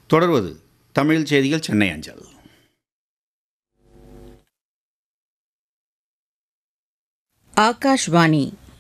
தொடர்வது தமிழ் செய்திகள் சென்னை அஞ்சல் ஆகாஷ்வாணி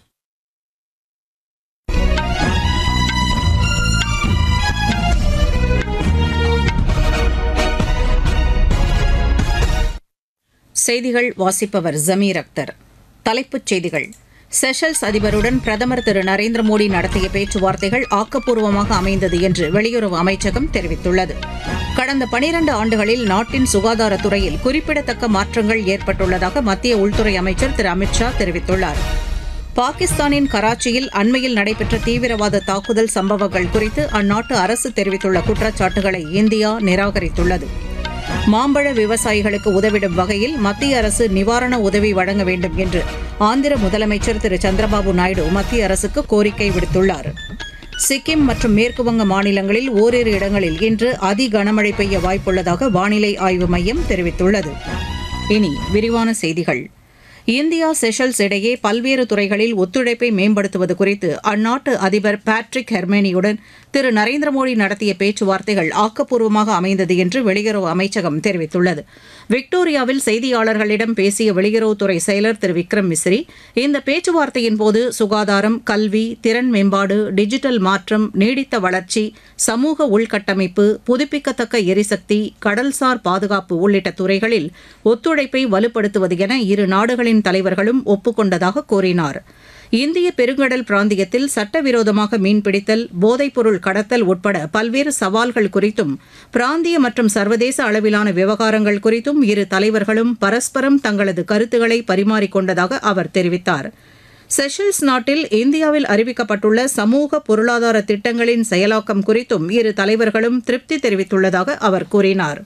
செய்திகள் வாசிப்பவர் ஜமீர் அக்தர் தலைப்புச் செய்திகள் செஷல்ஸ் அதிபருடன் பிரதமர் திரு நரேந்திர மோடி நடத்திய பேச்சுவார்த்தைகள் ஆக்கப்பூர்வமாக அமைந்தது என்று வெளியுறவு அமைச்சகம் தெரிவித்துள்ளது கடந்த பனிரண்டு ஆண்டுகளில் நாட்டின் சுகாதாரத்துறையில் குறிப்பிடத்தக்க மாற்றங்கள் ஏற்பட்டுள்ளதாக மத்திய உள்துறை அமைச்சர் திரு அமித் ஷா தெரிவித்துள்ளார் பாகிஸ்தானின் கராச்சியில் அண்மையில் நடைபெற்ற தீவிரவாத தாக்குதல் சம்பவங்கள் குறித்து அந்நாட்டு அரசு தெரிவித்துள்ள குற்றச்சாட்டுகளை இந்தியா நிராகரித்துள்ளது மாம்பழ விவசாயிகளுக்கு உதவிடும் வகையில் மத்திய அரசு நிவாரண உதவி வழங்க வேண்டும் என்று ஆந்திர முதலமைச்சர் திரு சந்திரபாபு நாயுடு மத்திய அரசுக்கு கோரிக்கை விடுத்துள்ளார் சிக்கிம் மற்றும் மேற்குவங்க மாநிலங்களில் ஓரிரு இடங்களில் இன்று அதி கனமழை பெய்ய வாய்ப்புள்ளதாக வானிலை ஆய்வு மையம் தெரிவித்துள்ளது இனி விரிவான செய்திகள் இந்தியா செஷல்ஸ் இடையே பல்வேறு துறைகளில் ஒத்துழைப்பை மேம்படுத்துவது குறித்து அந்நாட்டு அதிபர் பேட்ரிக் ஹெர்மேனியுடன் திரு நரேந்திர மோடி நடத்திய பேச்சுவார்த்தைகள் ஆக்கப்பூர்வமாக அமைந்தது என்று வெளியுறவு அமைச்சகம் தெரிவித்துள்ளது விக்டோரியாவில் செய்தியாளர்களிடம் பேசிய வெளியுறவுத்துறை செயலர் திரு விக்ரம் மிஸ்ரி இந்த பேச்சுவார்த்தையின் போது சுகாதாரம் கல்வி திறன் மேம்பாடு டிஜிட்டல் மாற்றம் நீடித்த வளர்ச்சி சமூக உள்கட்டமைப்பு புதுப்பிக்கத்தக்க எரிசக்தி கடல்சார் பாதுகாப்பு உள்ளிட்ட துறைகளில் ஒத்துழைப்பை வலுப்படுத்துவது என இரு நாடுகளின் தலைவர்களும் ஒப்புக்கொண்டதாக கூறினார் இந்திய பெருங்கடல் பிராந்தியத்தில் சட்டவிரோதமாக மீன்பிடித்தல் போதைப்பொருள் கடத்தல் உட்பட பல்வேறு சவால்கள் குறித்தும் பிராந்திய மற்றும் சர்வதேச அளவிலான விவகாரங்கள் குறித்தும் இரு தலைவர்களும் பரஸ்பரம் தங்களது கருத்துக்களை பரிமாறிக்கொண்டதாக அவர் தெரிவித்தார் செஷல்ஸ் நாட்டில் இந்தியாவில் அறிவிக்கப்பட்டுள்ள சமூக பொருளாதார திட்டங்களின் செயலாக்கம் குறித்தும் இரு தலைவர்களும் திருப்தி தெரிவித்துள்ளதாக அவர் கூறினார்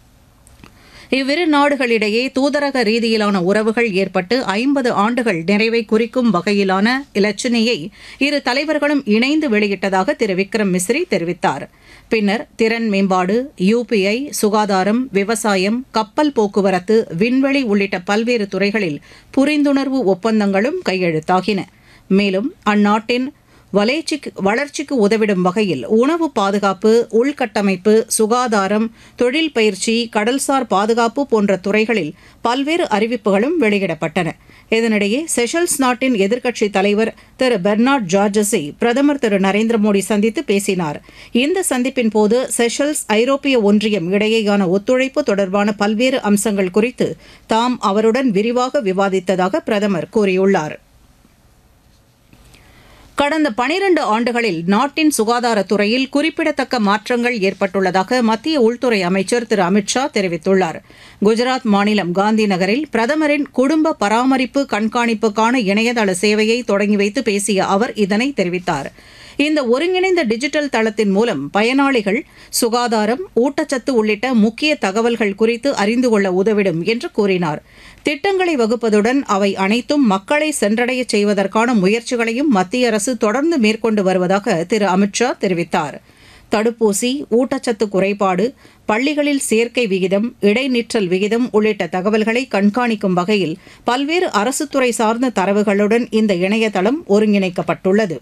இவ்விரு நாடுகளிடையே தூதரக ரீதியிலான உறவுகள் ஏற்பட்டு ஐம்பது ஆண்டுகள் நிறைவை குறிக்கும் வகையிலான இலச்சினையை இரு தலைவர்களும் இணைந்து வெளியிட்டதாக திரு விக்ரம் மிஸ்ரி தெரிவித்தார் பின்னர் திறன் மேம்பாடு யுபிஐ சுகாதாரம் விவசாயம் கப்பல் போக்குவரத்து விண்வெளி உள்ளிட்ட பல்வேறு துறைகளில் புரிந்துணர்வு ஒப்பந்தங்களும் கையெழுத்தாகின மேலும் அந்நாட்டின் வளர்ச்சிக்கு வளர்ச்சிக்கு உதவிடும் வகையில் உணவு பாதுகாப்பு உள்கட்டமைப்பு சுகாதாரம் தொழில் பயிற்சி கடல்சார் பாதுகாப்பு போன்ற துறைகளில் பல்வேறு அறிவிப்புகளும் வெளியிடப்பட்டன இதனிடையே செஷல்ஸ் நாட்டின் எதிர்க்கட்சித் தலைவர் திரு பெர்னார்ட் ஜார்ஜஸை பிரதமர் திரு நரேந்திர மோடி சந்தித்து பேசினார் இந்த சந்திப்பின் போது செஷல்ஸ் ஐரோப்பிய ஒன்றியம் இடையேயான ஒத்துழைப்பு தொடர்பான பல்வேறு அம்சங்கள் குறித்து தாம் அவருடன் விரிவாக விவாதித்ததாக பிரதமர் கூறியுள்ளார் கடந்த பனிரண்டு ஆண்டுகளில் நாட்டின் சுகாதாரத்துறையில் குறிப்பிடத்தக்க மாற்றங்கள் ஏற்பட்டுள்ளதாக மத்திய உள்துறை அமைச்சர் திரு அமித் ஷா தெரிவித்துள்ளார் குஜராத் மாநிலம் காந்தி நகரில் பிரதமரின் குடும்ப பராமரிப்பு கண்காணிப்புக்கான இணையதள சேவையை தொடங்கி வைத்து பேசிய அவர் இதனை தெரிவித்தார் இந்த ஒருங்கிணைந்த டிஜிட்டல் தளத்தின் மூலம் பயனாளிகள் சுகாதாரம் ஊட்டச்சத்து உள்ளிட்ட முக்கிய தகவல்கள் குறித்து அறிந்து கொள்ள உதவிடும் என்று கூறினார் திட்டங்களை வகுப்பதுடன் அவை அனைத்தும் மக்களை சென்றடைய செய்வதற்கான முயற்சிகளையும் மத்திய அரசு தொடர்ந்து மேற்கொண்டு வருவதாக திரு அமித்ஷா தெரிவித்தார் தடுப்பூசி ஊட்டச்சத்து குறைபாடு பள்ளிகளில் சேர்க்கை விகிதம் இடைநிற்றல் விகிதம் உள்ளிட்ட தகவல்களை கண்காணிக்கும் வகையில் பல்வேறு அரசுத்துறை சார்ந்த தரவுகளுடன் இந்த இணையதளம் ஒருங்கிணைக்கப்பட்டுள்ளது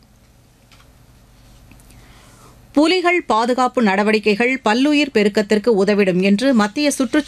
புலிகள் பாதுகாப்பு நடவடிக்கைகள் பல்லுயிர் பெருக்கத்திற்கு உதவிடும் என்று மத்திய சுற்றுச்சூழல்